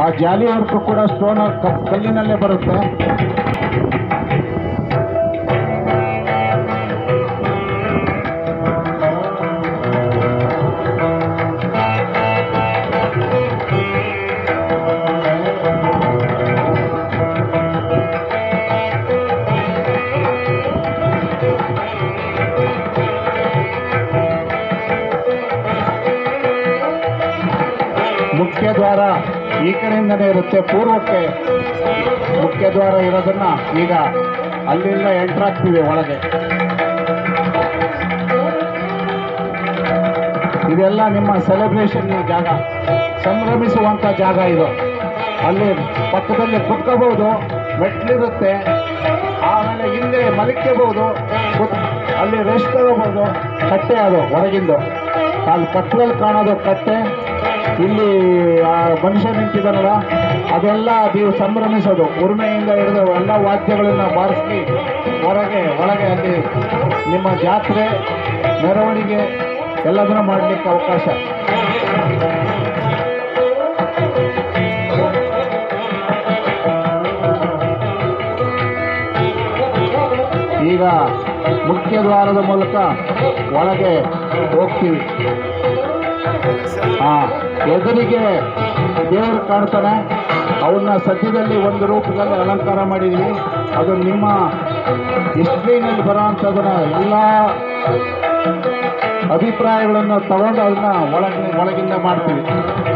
ಆ ಜಾಲಿ ವರ್ಕ್ ಕೂಡ ಸ್ಟೋನ್ ಕಲ್ಲಿನಲ್ಲೇ ಬರುತ್ತೆ ಮುಖ್ಯ ದ್ವಾರ ಈ ಕಡೆಯಿಂದನೇ ಇರುತ್ತೆ ಪೂರ್ವಕ್ಕೆ ಮುಖ್ಯ ದ್ವಾರ ಇರೋದನ್ನ ಈಗ ಅಲ್ಲಿಂದ ಎಂಟ್ರ್ ಆಗ್ತೀವಿ ಒಳಗೆ ಇದೆಲ್ಲ ನಿಮ್ಮ ಸೆಲೆಬ್ರೇಷನ್ ಜಾಗ ಸಂಭ್ರಮಿಸುವಂಥ ಜಾಗ ಇದು ಅಲ್ಲಿ ಪಕ್ಕದಲ್ಲಿ ಕುತ್ಕೋಬಹುದು ಮೆಟ್ಲಿರುತ್ತೆ ಆಮೇಲೆ ಹಿಂದೆ ಮಲಿಕ್ಕೋಬಹುದು ಕುತ್- ಅಲ್ಲಿ ರೆಸ್ಟ್ ತಗೋಬಹುದು ಕಟ್ಟೆ ಅದು ಹೊರಗಿಂದು ಅಲ್ಲಿ ಪಕ್ಕದಲ್ಲಿ ಕಾಣೋದು ಕಟ್ಟೆ ಇಲ್ಲಿ ಆ ಮನುಷ್ಯ ನಿಂತಿದ್ದಾನಲ್ಲ ಅದೆಲ್ಲ ನೀವು ಸಂಭ್ರಮಿಸೋದು ಉರ್ಮೆಯಿಂದ ಹಿಡಿದು ಎಲ್ಲ ವಾದ್ಯಗಳನ್ನ ಬಾರಿಸಿ ಹೊರಗೆ ಒಳಗೆ ಅಲ್ಲಿ ನಿಮ್ಮ ಜಾತ್ರೆ ಮೆರವಣಿಗೆ ಎಲ್ಲದನ್ನ ಮಾಡಲಿಕ್ಕೆ ಅವಕಾಶ ಈಗ ಮುಖ್ಯ ದ್ವಾರದ ಮೂಲಕ ಒಳಗೆ ಹೋಗ್ತೀವಿ ಹಾ ಎದುರಿಗೆ ದೇವರು ಕಾಣ್ತಾನೆ ಅವನ್ನ ಸದ್ಯದಲ್ಲಿ ಒಂದು ರೂಪದಲ್ಲಿ ಅಲಂಕಾರ ಮಾಡಿದ್ವಿ ಅದು ನಿಮ್ಮ ಹಿಸ್ಟ್ರಿನಲ್ಲಿ ಬರೋವಂಥದ್ದನ್ನ ಎಲ್ಲ ಅಭಿಪ್ರಾಯಗಳನ್ನು ತಗೊಂಡು ಅದನ್ನ ಒಳಗೆ ಒಳಗಿಂದ ಮಾಡ್ತೀವಿ